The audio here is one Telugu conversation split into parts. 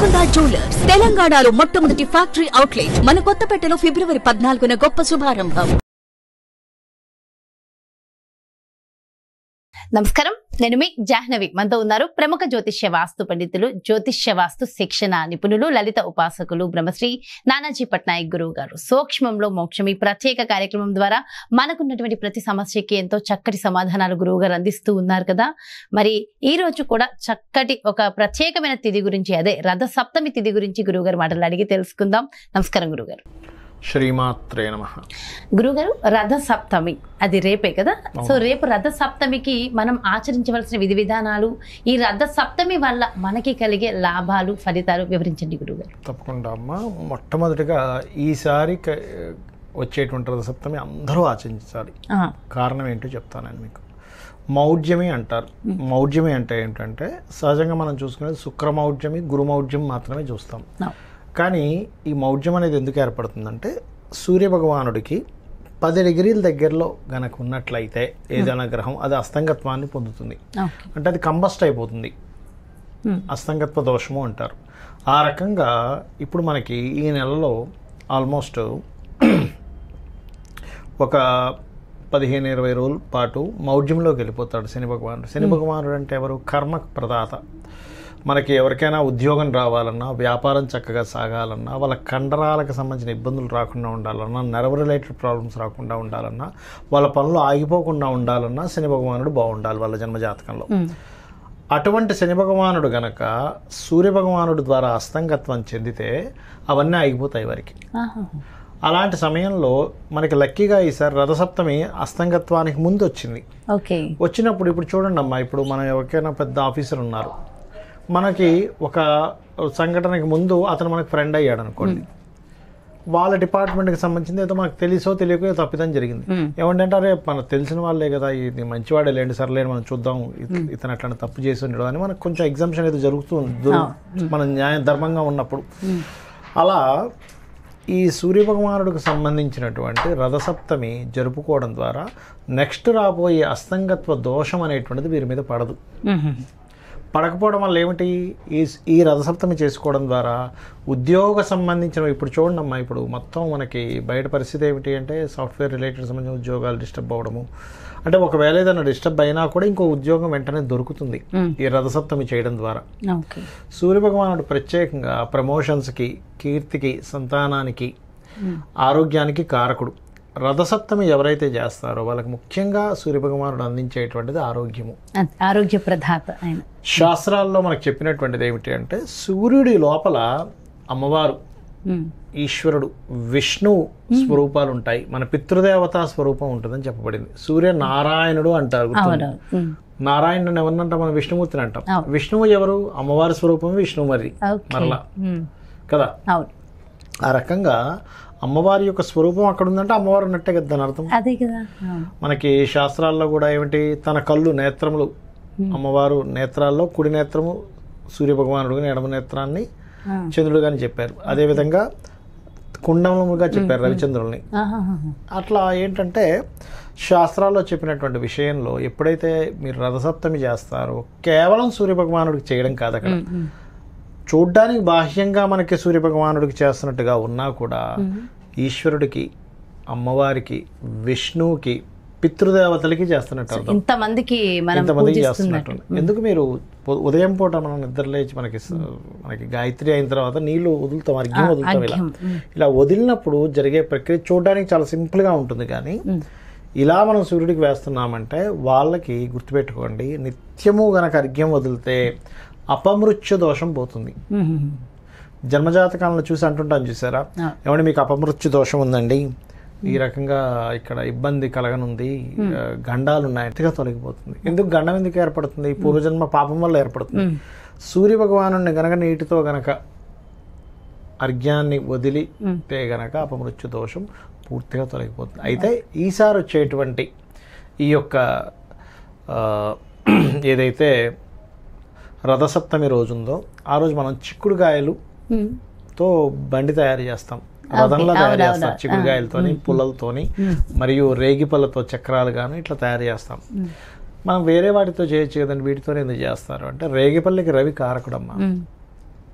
గోల్కొండ జ్యువెలర్స్ తెలంగాణలో మొట్టమొదటి ఫ్యాక్టరీ అవుట్లెట్ మన కొత్తపేటలో ఫిబ్రవరి పద్నాలుగున గొప్ప శుభారంభం నమస్కారం నేను మీ జాహ్నవి మనతో ఉన్నారు ప్రముఖ జ్యోతిష్య వాస్తు పండితులు జ్యోతిష్య వాస్తు శిక్షణ నిపుణులు లలిత ఉపాసకులు బ్రహ్మశ్రీ నానాజీ పట్నాయక్ గురువు గారు సూక్ష్మంలో మోక్షం ఈ ప్రత్యేక కార్యక్రమం ద్వారా మనకున్నటువంటి ప్రతి సమస్యకి ఎంతో చక్కటి సమాధానాలు గురువు గారు అందిస్తూ ఉన్నారు కదా మరి ఈ రోజు కూడా చక్కటి ఒక ప్రత్యేకమైన తిథి గురించి అదే రథ సప్తమి తిథి గురించి గురువు గారు మాటలు అడిగి తెలుసుకుందాం నమస్కారం గురుగారు శ్రీమాత్రే నమ గురుగారు రథ సప్తమి అది రేపే కదా సో రేపు రథ సప్తమికి మనం ఆచరించవలసిన విధి విధానాలు ఈ రథ సప్తమి వల్ల మనకి కలిగే లాభాలు ఫలితాలు వివరించండి గురుగారు తప్పకుండా అమ్మ మొట్టమొదటిగా ఈసారి క- వచ్చేటువంటి రథ సప్తమి అందరూ ఆచరించాలి ఆ, కారణం ఏంటో చెప్తాను నేను మీకు మౌఢ్యమి అంటారు మౌఢ్యమి అంటే ఏంటంటే సహజంగా మనం చూసుకునేది శుక్రమౌఢ్యమి గురుమౌఢ్యం మాత్రమే చూస్తాం no. కానీ ఈ మౌఢ్యం అనేది ఎందుకు ఏర్పడుతుందంటే సూర్య భగవానుడికి పది డిగ్రీల దగ్గరలో గనక ఉన్నట్లయితే ఏదైనా గ్రహం అది అస్తంగత్వాన్ని పొందుతుంది ఓకే అంటే అది కంబస్ట్ అయిపోతుంది Hmm. అస్తంగత్వ దోషము అంటారు ఆ రకంగా ఇప్పుడు మనకి ఈ నెలలో ఆల్మోస్ట్ ఒక పదిహేను ఇరవై రోజుల పాటు మౌఢ్యంలోకి వెళ్ళిపోతాడు శని భగవానుడు శని భగవానుడు అంటే ఎవరు కర్మ ప్రదాత మనకి ఎవరికైనా ఉద్యోగం రావాలన్నా వ్యాపారం చక్కగా సాగాలన్నా వాళ్ళ కండరాలకు సంబంధించిన ఇబ్బందులు రాకుండా ఉండాలన్నా నర్వ్ రిలేటెడ్ ప్రాబ్లమ్స్ రాకుండా ఉండాలన్నా వాళ్ళ పనులు ఆగిపోకుండా ఉండాలన్నా శని భగవానుడు బాగుండాలి వాళ్ళ జన్మజాతకంలో ఉమ్, అటువంటి శని భగవానుడు గనక సూర్య భగవానుడు ద్వారా అస్తంగత్వం చెందితే అవన్నీ ఆగిపోతాయి వారికి ఆహా. అలాంటి సమయంలో మనకి లక్కీగా ఈసారి రథసప్తమి అస్తంగత్వానికి ముందు వచ్చింది ఓకే వచ్చినప్పుడు ఇప్పుడు చూడండి అమ్మా ఇప్పుడు మనం ఎవరికైనా పెద్ద ఆఫీసర్ ఉన్నారు మనకి ఒక సంఘటనకి ముందు అతను మనకి ఫ్రెండ్ అయ్యాడు అనుకోండి వాళ్ళ డిపార్ట్మెంట్కి సంబంధించింది ఏదో మనకు తెలుసో తెలియకో ఏదో తప్పిదం జరిగింది Hmm. ఏమంటే అరే మనకు తెలిసిన వాళ్ళే కదా ఇది మంచివాడే లేండి సర్లేండి మనం చూద్దాం ఇత- ఇతను అట్లా తప్పు చేసి ఉండడు అని మనకు కొంచెం ఎగ్జామ్షన్ ఏదో జరుగుతుంది దొరు- మన న్యాయ ధర్మంగా ఉన్నప్పుడు అలా ఈ సూర్య భగవానుడికి సంబంధించినటువంటి రథసప్తమి జరుపుకోవడం ద్వారా నెక్స్ట్ రాబోయే అస్తంగత్వ దోషం అనేటువంటిది వీరి మీద పడదు ఉహు. పడకపోవడం వల్ల ఏమిటి ఈ ఈ రథసప్తమి చేసుకోవడం ద్వారా ఉద్యోగ సంబంధించిన ఇప్పుడు చూడండి అమ్మా ఇప్పుడు మొత్తం మనకి బయట పరిస్థితి ఏమిటి అంటే సాఫ్ట్వేర్ రిలేటెడ్ సంబంధించిన ఉద్యోగాలు డిస్టర్బ్ అవ్వడము అంటే ఒకవేళ ఏదైనా డిస్టర్బ్ అయినా కూడా ఇంకో ఉద్యోగం వెంటనే దొరుకుతుంది ఈ రథసప్తమి చేయడం ద్వారా ఓకే సూర్యభగవానుడు ప్రత్యేకంగా ప్రమోషన్స్కి కీర్తికి సంతానానికి ఆరోగ్యానికి కారకుడు రథసప్తమి ఎవరైతే చేస్తారో వాళ్ళకి ముఖ్యంగా సూర్యభగవానుడు అందించేటువంటిది ఆరోగ్యము అది ఆరోగ్య ప్రదాత ఆయన శాస్త్రాల్లో మనకు చెప్పినటువంటిది ఏమిటి అంటే సూర్యుడి లోపల అమ్మవారు ఉమ్, ఈశ్వరుడు విష్ణువు స్వరూపాలు ఉంటాయి మన పితృదేవతా స్వరూపం ఉంటుందని చెప్పబడింది సూర్య నారాయణుడు అంటారు గుర్తుందా? అవునవును ఉమ్, నారాయణుడు ఎవరినంటాం మనం విష్ణుమూర్తిని అంటాం అవును. విష్ణువు ఎవరు అమ్మవారి స్వరూపం విష్ణువు మరి ఓకే మరలా ఉమ్, కదా అవును ఆ రకంగా అమ్మవారి యొక్క స్వరూపం అక్కడ ఉందంటే అమ్మవారు ఉన్నట్టే కదా దాని అర్థం అదే కదా అవును మనకి శాస్త్రాల్లో కూడా ఏమిటి తన కళ్ళు నేత్రములు అమ్మవారు నేత్రాల్లో కుడి నేత్రము సూర్య భగవానుడు కానీ ఎడమ నేత్రాన్ని ఆ. చంద్రుడు కానీ చెప్పారు అదేవిధంగా కుండములుగా చెప్పారు రవిచంద్రుల్ని ఆహాహా. అట్లా ఏంటంటే శాస్త్రాల్లో చెప్పినటువంటి విషయంలో ఎప్పుడైతే మీరు రథసప్తమి చేస్తారో కేవలం సూర్య భగవానుడికి చేయడం కాదు అక్కడ ఉమ్, ఉమ్. చూడ్డానికి బాహ్యంగా మనకి సూర్య భగవానుడికి చేస్తున్నట్టుగా ఉన్నా కూడా ఈశ్వరుడికి అమ్మవారికి విష్ణువుకి పితృదేవతలకి చేస్తున్నట్టు అర్థం ఇంతమందికి మనం ఇంతమందికి పూజిస్తున్నట్టు చేస్తున్నట్టు ఎందుకు మీరు పొ- ఉదయం పూట మనం నిద్ర లేచి మనకి స- మనకి గాయత్రి అయిన తర్వాత నీళ్లు వదులుతాం అర్ఘ్యం వదులుతాం ఇలా అర్ఘ్యం, ఉమ్. ఇలా వదిలినప్పుడు జరిగే ప్రక్రియ చూడడానికి చాలా సింపుల్గా ఉంటుంది కానీ ఉమ్. ఇలా మనం సూర్యుడికి వేస్తున్నామంటే వాళ్ళకి గుర్తుపెట్టుకోండి నిత్యము గనక అర్ఘ్యం వదిలితే అపమృత్యు దోషం పోతుంది ఉమ్, ఉమ్. జన్మజాతకాలను చూసి అంటుంటాను చూసారా ఆ. ఏమంటే మీకు అపమృత్యు దోషం ఉందండి ఈ రకంగా ఇక్కడ ఇబ్బంది కలగనుంది ఆ, గండాలు ఉన్నాయి అంతగా తొలగిపోతుంది ఎందుకు గండం ఎందుకు ఏర్పడుతుంది పూర్వజన్మ పాపం వల్ల ఏర్పడుతుంది ఉమ్. సూర్య భగవాను గనక నీటితో గనక అర్ఘ్యాన్ని వదిలి ఉమ్. తే గనక అపమృత్యు దోషం పూర్తిగా తొలగిపోతుంది అయితే ఈసారి వచ్చేటువంటి ఈ యొక్క ఆ, ఏదైతే రథసప్తమి రోజు ఉందో ఆ రోజు మనం చిక్కుడుకాయలు ఉమ్. తో బండి తయారు చేస్తాం రథంలో అవును, తయారు అవును. చేస్తాం చిక్కుడుకాయలతోని పుల్లలతోని మరియు రేగిపళ్ళతో చక్రాలు గాను ఇట్లా తయారు చేస్తాం మనం వేరే వాటితో చేయొచ్చు కదండి వీటితోనే ఎందుకు చేస్తారు అంటే రేగిపల్లికి రవి కారకుడమ్మా ఉమ్.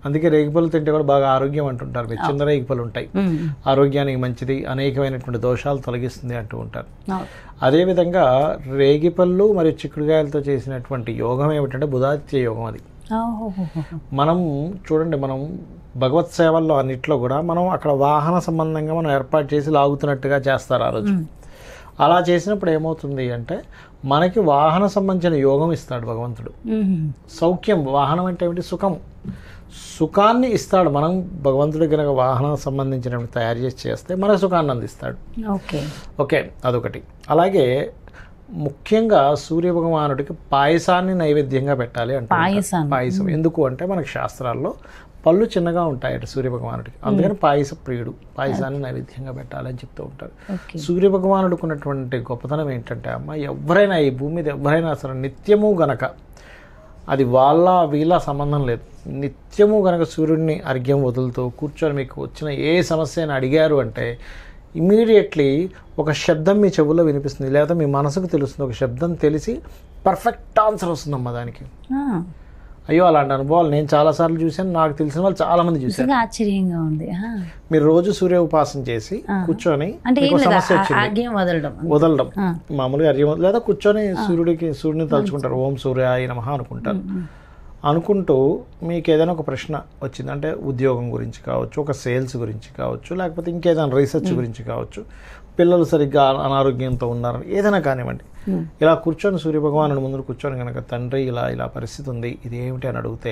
అందుకే రేగిపళ్ళు తింటే కూడా బాగా ఆరోగ్యం అంటుంటారు మీరు చిన్న రేగిపళ్ళు ఉంటాయి ఉమ్. ఆరోగ్యానికి మంచిది అనేకమైనటువంటి దోషాలు తొలగిస్తుంది అంటూ ఉంటారు అవును. అదేవిధంగా రేగిపళ్ళు మరియు చిక్కుడుకాయలతో చేసినటువంటి యోగం ఏమిటంటే బుధాదిత్య యోగం అది ఓహోహోహో. మనం చూడండి మనం భగవత్ సేవల్లో అన్నిట్లో కూడా మనం అక్కడ వాహన సంబంధంగా మనం ఏర్పాటు చేసి లాగుతున్నట్టుగా చేస్తారు ఆ రోజు అలా చేసినప్పుడు ఏమవుతుంది అంటే మనకి వాహన సంబంధించిన యోగం ఇస్తాడు భగవంతుడు ఉమ్. సౌఖ్యం వాహనం అంటే ఏమిటి సుఖం సుఖాన్ని ఇస్తాడు మనం భగవంతుడి కనుక వాహనం సంబంధించినవి తయారు చేసి చేస్తే మనకు సుఖాన్ని అందిస్తాడు ఓకే ఓకే అదొకటి అలాగే ముఖ్యంగా సూర్య భగవానుడికి పాయసాన్ని నైవేద్యంగా పెట్టాలి అంటే పాయసాన్ని. పాయసం ఎందుకు అంటే మనకి శాస్త్రాల్లో పళ్ళు చిన్నగా ఉంటాయట సూర్య భగవానుడికి అందుకని పాయస ప్రియుడు పాయసాన్ని నైవేద్యంగా పెట్టాలి అని చెప్తూ ఉంటారు ఓకే సూర్య భగవానుడికి ఉన్నటువంటి గొప్పతనం ఏంటంటే అమ్మ ఎవరైనా ఈ భూమి మీద ఎవరైనా అసలు నిత్యము గనక అది వాళ్ళ వీళ్ళ సంబంధం లేదు నిత్యము గనక సూర్యుడిని అర్ఘ్యం వదులుతూ కూర్చొని మీకు వచ్చిన ఏ సమస్యని అడిగారు అంటే ఇమీడియట్లీ ఒక శబ్దం మీ చెవుల్లో వినిపిస్తుంది లేదా మీ మనసుకు తెలుస్తుంది ఒక శబ్దం తెలిసి పర్ఫెక్ట్ ఆన్సర్ వస్తుందమ్మా దానికి ఆ, అయ్యో అలాంటి అనుభవాలు నేను చాలాసార్లు చూశాను నాకు తెలిసిన వాళ్ళు చాలామంది చూశారు నిజంగా ఆశ్చర్యంగా ఉంది ఆ. మీరు రోజు సూర్య ఉపాసన చేసి కూర్చొని అంటే ఏం మీకు లేదా సమస్య వచ్చింది ఆగ్యం వదలడం వదలడం ఆ. మామూలుగా అర్ఘ్యం వదల- లేదా కూర్చొని సూర్యుడికి సూర్యుని తలుచుకుంటారు ఓం సూర్యాయ నమః అనుకుంటారు అనుకుంటూ మీకు ఏదైనా ఒక ప్రశ్న వచ్చింది అంటే ఉద్యోగం గురించి కావచ్చు ఒక సేల్స్ గురించి కావచ్చు లేకపోతే ఇంకేదైనా రీసెర్చ్ గురించి కావచ్చు పిల్లలు సరిగ్గా అనారోగ్యంతో ఉన్నారు ఏదైనా కానివ్వండి ఇలా కూర్చొని సూర్యభగవాను ముందు కూర్చొని కనుక తండ్రి ఇలా ఇలా పరిస్థితి ఉంది ఇది ఏమిటి అని అడిగితే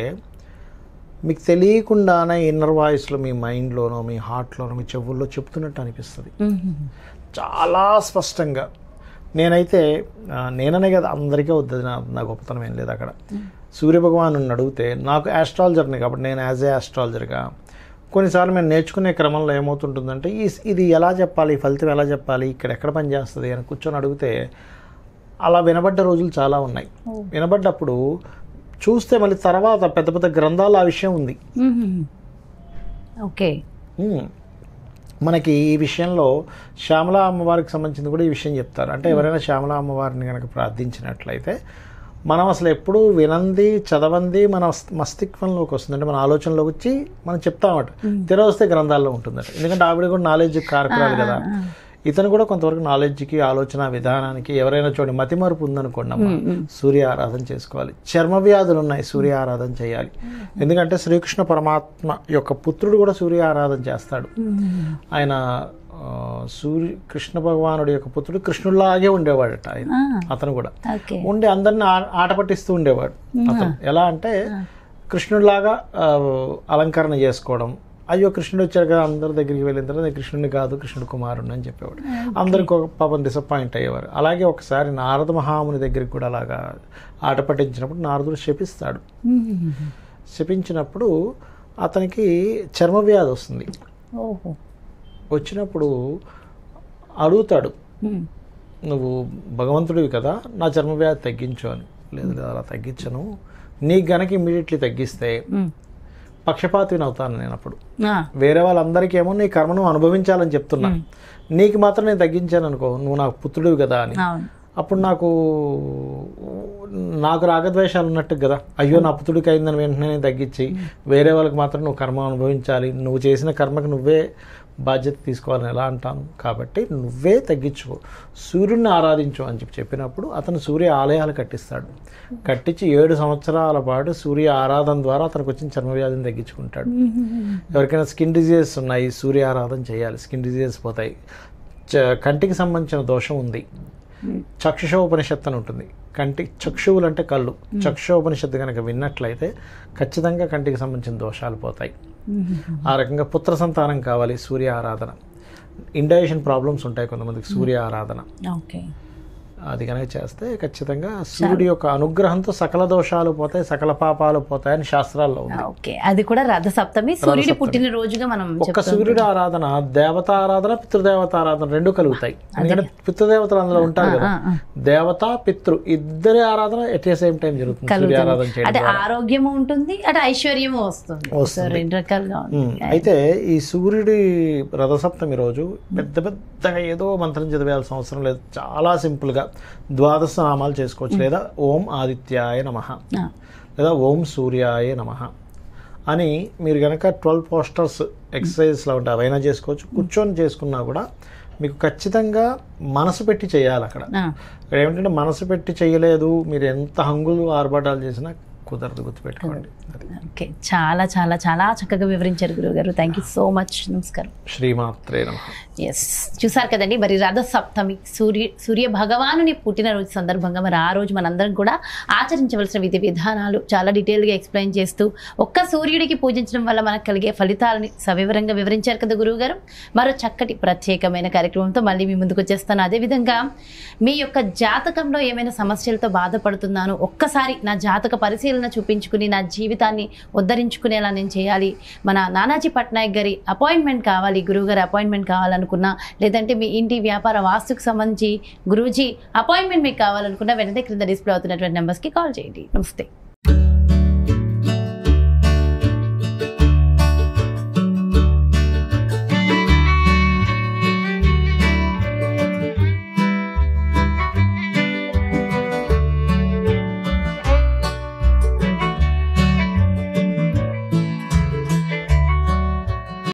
మీకు తెలియకుండానే ఇన్నర్ వాయిస్లో మీ మైండ్లోనో మీ హార్ట్లోనో మీ చెవుల్లో చెప్తున్నట్టు అనిపిస్తుంది ఉమ్. చాలా స్పష్టంగా నేనైతే ఆ, నేననే కదా అందరికీ వద్దు నా నా గొప్పతనం ఏం లేదు అక్కడ సూర్యభగవాను అడిగితే నాకు ఆస్ట్రాలజర్ని కాబట్టి నేను యాజ్ ఏ ఆస్ట్రాలజర్గా కొన్నిసార్లు మేము నేర్చుకునే క్రమంలో ఏమవుతుంటుందంటే ఈ ఇది ఎలా చెప్పాలి ఈ ఫలితం ఎలా చెప్పాలి ఇక్కడ ఎక్కడ పని చేస్తుంది అని కూర్చొని అడిగితే అలా వినబడ్డ రోజులు చాలా ఉన్నాయి వినబడ్డప్పుడు చూస్తే మళ్ళీ తర్వాత పెద్ద పెద్ద గ్రంథాలు ఆ విషయం ఉంది ఉమ్. ఓకే మ్మ్. మనకి ఈ విషయంలో శ్యామలా అమ్మవారికి సంబంధించింది కూడా ఈ విషయం చెప్తారు అంటే ఎవరైనా శ్యామలా అమ్మవారిని కనుక ప్రార్థించినట్లయితే మనం అసలు ఎప్పుడు వినంది చదవంది మన మస్తిత్వంలోకి వస్తుంది అంటే మన ఆలోచనలోకి వచ్చి మనం చెప్తామట తెర వస్తే గ్రంథాల్లో ఉంటుందట ఎందుకంటే ఆవిడ కూడా నాలెడ్జ్ కారకురాలు కదా ఇతను కూడా కొంతవరకు నాలెడ్జ్కి ఆలోచన విధానానికి ఎవరైనా చూడండి మతిమరుపు ఉందనుకోండి అమ్మ సూర్య ఆరాధన చేసుకోవాలి చర్మ వ్యాధులు ఉన్నాయి సూర్య ఆరాధన చేయాలి ఎందుకంటే శ్రీకృష్ణ పరమాత్మ యొక్క పుత్రుడు కూడా సూర్య ఆరాధన చేస్తాడు ఆయన ఆ, సూర్య కృష్ణ భగవానుడి యొక్క పుత్రుడు కృష్ణుడిలాగే ఉండేవాడట ఆయన ఆ, అతను కూడా ఓకే ఉండి అందరిని ఆ- ఆట పట్టిస్తూ ఉండేవాడు అతను ఎలా అంటే కృష్ణుడిలాగా ఆ, అలంకరణ చేసుకోవడం అయ్యో కృష్ణుడు వచ్చాడు కదా అందరి దగ్గరికి వెళ్ళిన తర్వాత "నేను కృష్ణుడిని కాదు కృష్ణుడు కుమారుడు అని చెప్పేవాడు అందరికి ఒక పాపం డిసప్పాయింట్ అయ్యేవారు అలాగే ఒకసారి నారద మహాముని దగ్గరికి కూడా అలాగా ఆట పట్టించినప్పుడు నారదుడు శపిస్తాడు ఉమ్. శపించినప్పుడు అతనికి చర్మ వ్యాధి వస్తుంది ఓహో వచ్చినప్పుడు అడుగుతాడు ఉమ్. నువ్వు భగవంతుడివి కదా నా చర్మ వ్యాధి తగ్గించు అని లేదు లేదు అలా తగ్గించను నీకు గనక ఇమ్మీడియట్లీ తగ్గిస్తే ఉమ్. పక్షపాతిని అవుతాను నేను అప్పుడు ఆ, వేరే వాళ్ళందరికీ ఏమో నీ కర్మను అనుభవించాలని చెప్తున్నా నీకు మాత్రం నేను తగ్గించాను అనుకో నువ్వు నాకు పుత్రుడివి కదా అని అవును అప్పుడు నాకు నాకు రాగద్వేషాలు ఉన్నట్టు కదా అయ్యో నా పుత్రుడికి అయిందని వెంటనే నేను తగ్గించి వేరే వాళ్ళకి మాత్రం నువ్వు కర్మ అనుభవించాలి నువ్వు చేసిన కర్మకి నువ్వే బాధ్యత తీసుకోవాలని ఎలా అంటాను కాబట్టి నువ్వే తగ్గించుకో సూర్యుడిని ఆరాధించు అని చెప్పి చెప్పినప్పుడు అతను సూర్య ఆలయాలు కట్టిస్తాడు కట్టించి ఏడు సంవత్సరాల పాటు సూర్య ఆరాధన ద్వారా అతనికి వచ్చిన చర్మవ్యాధిని తగ్గించుకుంటాడు ఎవరికైనా స్కిన్ డిజీజెస్ ఉన్నాయి సూర్య ఆరాధన చేయాలి స్కిన్ డిజీజెస్ పోతాయి చ- కంటికి సంబంధించిన దోషం ఉంది చక్షుషోపనిషత్తు అని ఉంటుంది కంటి చక్షువులు అంటే కళ్ళు చక్షుషోపనిషత్తు కనుక విన్నట్లయితే ఖచ్చితంగా కంటికి సంబంధించిన దోషాలు పోతాయి ఆ రకంగా పుత్ర సంతానం కావాలి సూర్య ఆరాధన ఇండైజెషన్ ప్రాబ్లమ్స్ ఉంటాయి కొంతమందికి సూర్య ఆరాధన ఓకే అది కనుక చేస్తే ఖచ్చితంగా సూర్యుడి యొక్క అనుగ్రహంతో సకల దోషాలు పోతాయి సకల పాపాలు పోతాయని శాస్త్రాల్లో ఉంది ఓకే అది కూడా రథ సప్తమి సూర్యుడి పుట్టిన రోజుగా మనం ఒక్క సూర్యుడి ఆరాధన దేవత ఆరాధన పితృదేవత ఆరాధన రెండు కలుగుతాయి ఎందుకంటే పితృదేవతలు అందులో ఉంటారు కదా ఆ, ఆ. దేవత పితృ ఇద్దరి ఆరాధన ఎట్ ఏ సేమ్ టైం జరుగుతుంది సూర్య ఆరాధన చేయడం అంటే ద్వారా. ఆరోగ్యము ఉంటుంది అటు ఐశ్వర్యము వస్తుంది సో రెండు రకాలుగా ఉంది ఉమ్, అయితే ఈ సూర్యుడి రథసప్తమి రోజు పెద్ద పెద్దగా ఏదో మంత్రం చదివేయాల్సిన అవసరం లేదు చాలా సింపుల్గా ద్వాదశ నామాలు చేసుకోవచ్చు లేదా ఓం ఆదిత్యాయ నమ ఆ, లేదా ఓం సూర్యాయ నమ అని మీరు కనుక ట్వెల్వ్ పోస్టర్స్ ఎక్సర్సైజ్లో ఉంటాయి అవైనా చేసుకోవచ్చు కూర్చొని చేసుకున్నా కూడా మీకు ఖచ్చితంగా మనసు పెట్టి చేయాలి అక్కడ ఆ, ఇక్కడ ఏమిటంటే మనసు పెట్టి చేయలేదు మీరు ఎంత హంగులు ఆర్భాటాలు చేసినా కుదరదు గుర్తుపెట్టుకోండి అది ఓకే చాలా చాలా చాలా చక్కగా వివరించారు గురువు గారు థ్యాంక్ యూ సో మచ్ నమస్కారం శ్రీమాత్రే నమ ఎస్ చూసారు కదండి మరి రథ సప్తమి సూర్య సూర్య భగవానుని పుట్టినరోజు సందర్భంగా మరి ఆ రోజు మనందరం కూడా ఆచరించవలసిన విధి విధానాలు చాలా డీటెయిల్గా ఎక్స్ప్లెయిన్ చేస్తూ ఒక్క సూర్యుడికి పూజించడం వల్ల మనకు కలిగే ఫలితాలని సవివరంగా వివరించారు కదా గురువు గారు మరో చక్కటి ప్రత్యేకమైన కార్యక్రమంతో మళ్ళీ మీ ముందుకు వచ్చేస్తాను అదేవిధంగా మీ యొక్క జాతకంలో ఏమైనా సమస్యలతో బాధపడుతున్నాను ఒక్కసారి నా జాతక పరిశీలన చూపించుకుని నా జీవితాన్ని ఉద్ధరించుకునేలా నేను చేయాలి మన నానాజీ పట్నాయక్ గారి అపాయింట్మెంట్ కావాలి గురువు గారి అపాయింట్మెంట్ కావాలనుకున్నా లేదంటే మీ ఇంటి వ్యాపార వాస్తుకు సంబంధించి గురూజీ అపాయింట్మెంట్ మీకు కావాలనుకున్నా వెంటనే క్రింద డిస్ప్లే అవుతున్నటువంటి నెంబర్స్కి కాల్ చేయండి నమస్తే